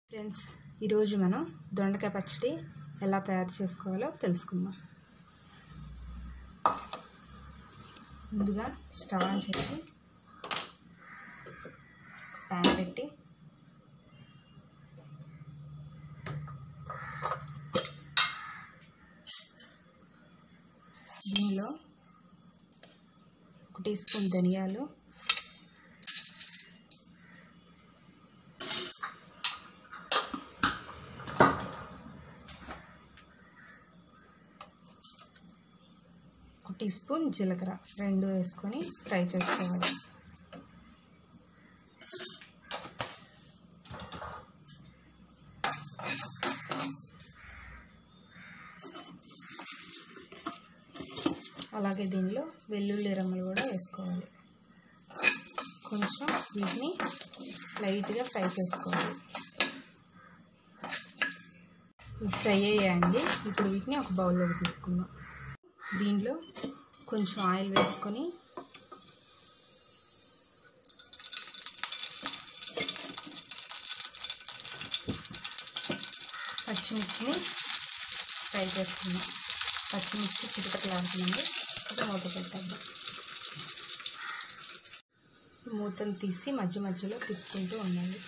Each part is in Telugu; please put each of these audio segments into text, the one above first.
ఫ్రెండ్స్ ఈరోజు మనం దొండకాయ పచ్చడి ఎలా తయారు చేసుకోవాలో తెలుసుకుందాం ముందుగా స్టవ్ ఆన్ చేసి ప్యాన్ పెట్టి దీనిలో ఒక టీ స్పూన్ ధనియాలు ఒక టీ స్పూన్ జీలకర్ర రెండు వేసుకొని ఫ్రై చేసుకోవాలి అలాగే దీనిలో వెల్లుల్లి రమ్మలు కూడా వేసుకోవాలి కొంచెం వీటిని లైట్గా ఫ్రై చేసుకోవాలి ఇవి ఫ్రై అయ్యాయండి ఇప్పుడు వీటిని ఒక బౌల్లోకి తీసుకుందాం దీనిలో కొంచెం ఆయిల్ వేసుకొని పచ్చిమిర్చిని ఫ్రై చేసుకుందాం పచ్చిమిర్చి చిటపట్లాడుతుంది మూత పెట్టద్దాం మూతను తీసి మధ్య మధ్యలో తిప్పుకుంటూ ఉండాలి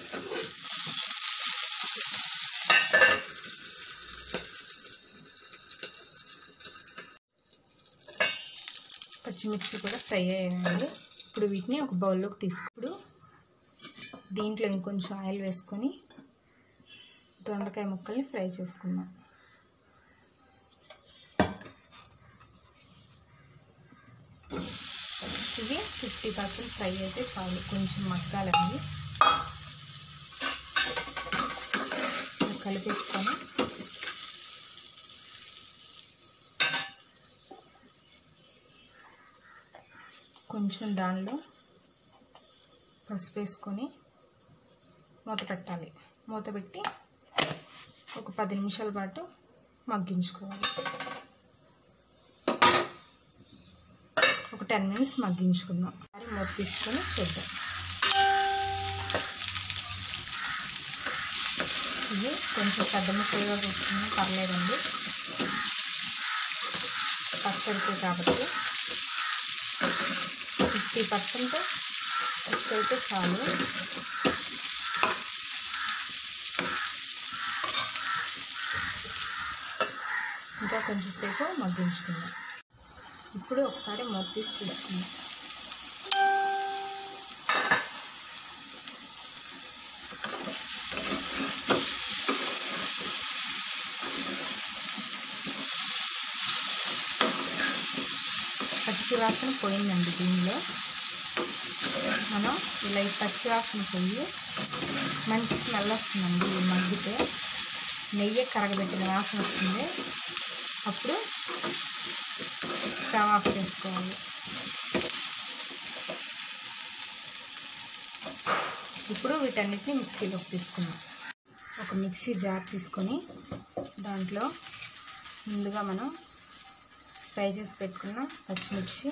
పచ్చిమిర్చి కూడా ఫ్రై అయ్యాయండి ఇప్పుడు వీటిని ఒక బౌల్లోకి తీసుకుప్పుడు దీంట్లో ఇంకొంచెం ఆయిల్ వేసుకొని దొండకాయ ముక్కల్ని ఫ్రై చేసుకుందాం ఇవి ఫిఫ్టీ పర్సెంట్ ఫ్రై అయితే చాలు కొంచెం మగ్గాలండి కలిపేసుకొని కొంచెం దానిలో పసుపు వేసుకొని మూత పెట్టాలి మూత పెట్టి ఒక పది నిమిషాల పాటు మగ్గించుకోవాలి ఒక టెన్ మినిట్స్ మగ్గించుకుందాం అది మూత తీసుకొని చూద్దాం ఇది కొంచెం పెద్ద ముక్కలుగా కూర్చున్నా పర్లేదండి పచ్చడికి కాబట్టి ఫిఫ్టీ పర్సెంట్ అయితే చాలు ఇంకా కొంచెం సేపు మగ్గించుకుందాం ఇప్పుడు ఒకసారి మూత తీసి చూసుకుందాం పచ్చివాసన పోయిందండి దీనిలో మనం ఇలా ఈ పచ్చివాసన పోయి మంచి స్మెల్ వస్తుందండి ఇది మగ్గితే నెయ్యి కరగబెట్టిన వాసన వస్తుంది అప్పుడు స్టవ్ ఆఫ్ చేసుకోవాలి ఇప్పుడు వీటన్నిటిని మిక్సీలోకి తీసుకుందాం ఒక మిక్సీ జార్ తీసుకొని దాంట్లో ముందుగా మనం ఫ్రై చేసి పెట్టుకున్న పచ్చిమిర్చి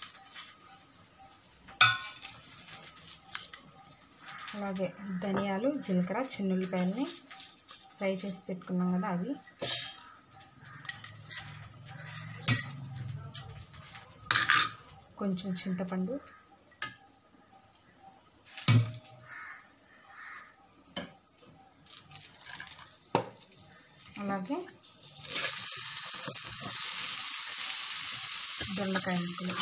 అలాగే ధనియాలు జీలకర్ర చిన్నుల్లిపాయలని ఫ్రై చేసి పెట్టుకున్నాం కదా అవి కొంచెం చింతపండు అలాగే దొండకాయ ముక్కలు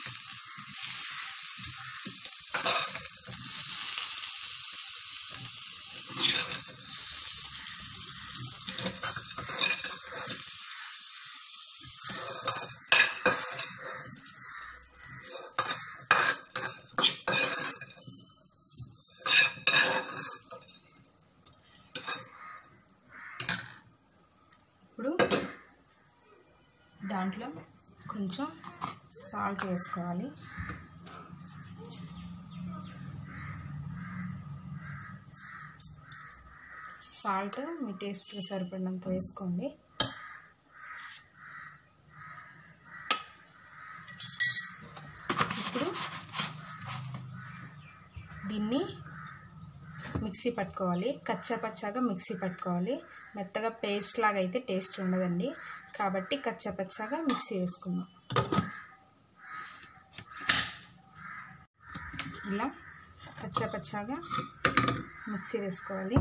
ఇప్పుడు దాంట్లో కొంచెం సాల్ట్ వేసుకోవాలి సాల్ట్ మీ టేస్ట్కి సరిపడినంత వేసుకోండి ఇప్పుడు దీన్ని మిక్సీ పట్టుకోవాలి కచ్చా పచ్చాగా మిక్సీ పట్టుకోవాలి మెత్తగా పేస్ట్ లాగా అయితే టేస్ట్ ఉండదండి కాబట్టి కచ్చా పచ్చాగా మిక్సీ వేసుకుందాం ఇలా కచ్చా పచ్చాగా మిక్సీ వేసుకోవాలి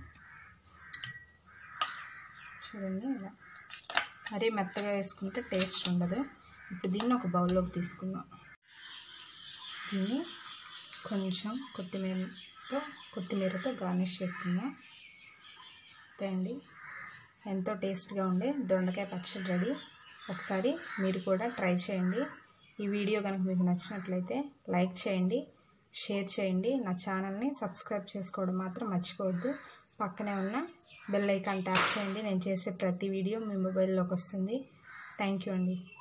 చూడండి ఇలా మరీ మెత్తగా వేసుకుంటే టేస్ట్ ఉండదు ఇప్పుడు దీన్ని ఒక బౌల్లోకి తీసుకుందాం దీన్ని కొంచెం కొత్తిమీరతో కొత్తిమీరతో గార్నిష్ చేసుకుందాం అంతే అండి ఎంతో టేస్ట్గా ఉండే దొండకాయ పచ్చడి రెడీ ఒకసారి మీరు కూడా ట్రై చేయండి ఈ వీడియో కనుక మీకు నచ్చినట్లయితే లైక్ చేయండి షేర్ చేయండి నా ఛానల్ని సబ్స్క్రైబ్ చేసుకోవడం మాత్రం మర్చిపోవద్దు పక్కనే ఉన్న బెల్ ఐకాన్ ట్యాప్ చేయండి నేను చేసే ప్రతి వీడియో మీ మొబైల్లోకి వస్తుంది థ్యాంక్ యూ అండి